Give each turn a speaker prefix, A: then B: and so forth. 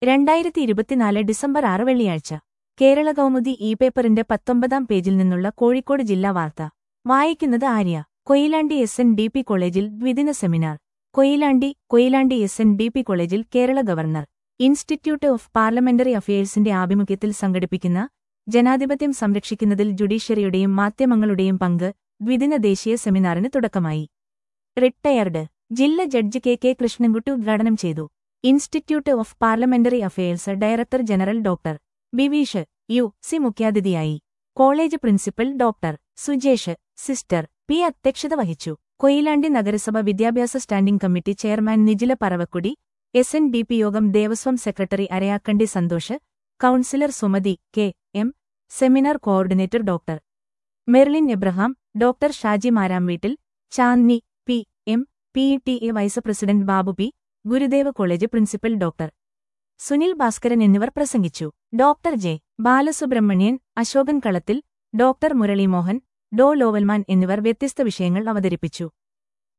A: രണ്ടായിരത്തി ഇരുപത്തിനാല് ഡിസംബർ ആറ് വെള്ളിയാഴ്ച കേരള കൗമുദി ഇ പേപ്പറിന്റെ പത്തൊമ്പതാം പേജിൽ നിന്നുള്ള കോഴിക്കോട് ജില്ലാ വാർത്ത വായിക്കുന്നത് Arya Koyilandy S N D P കോളേജിൽ ദ്വിദിന seminar Koyilandy Koyilandy S N D P കോളേജിൽ Kerala governor institute of parliamentary അഫയേഴ്സിന്റെ ആഭിമുഖ്യത്തിൽ സംഘടിപ്പിക്കുന്ന ജനാധിപത്യം സംരക്ഷിക്കുന്നതിൽ ജുഡീഷ്യറിയുടെയും മാധ്യമങ്ങളുടെയും പങ്ക് ദ്വിദിന ദേശീയ സെമിനാറിന് തുടക്കമായി റിട്ടയർഡ് ജില്ല ജഡ്ജ് കെ കെ കൃഷ്ണൻകുട്ടി ഉദ്ഘാടനം ചെയ്തു institute of parliamentary affairs director general doctor Biveesh U C മുഖ്യാതിഥിയായി college principal doctor Sujesh sister P അധ്യക്ഷത വഹിച്ചു കൊയിലാണ്ടി നഗരസഭ വിദ്യാഭ്യാസ standing committee chairman Nijila Paravakkudi S N D P യോഗം Devaswom secretary Arayakandy Santhosh councillor Sumathi K M seminar coordinator doctor Merlin Abraham doctor Shaji Maramveettil Channi P M P T A vice president Babu P Gurudeva college principal doctor Sunil Bhaskaran എന്നിവർ പ്രസംഗിച്ചു doctor J Balasubramanian Ashokan കളത്തിൽ doctor മുരളീമോഹൻ ഡോ ലോവൽമാൻ എന്നിവർ വ്യത്യസ്ത വിഷയങ്ങൾ അവതരിപ്പിച്ചു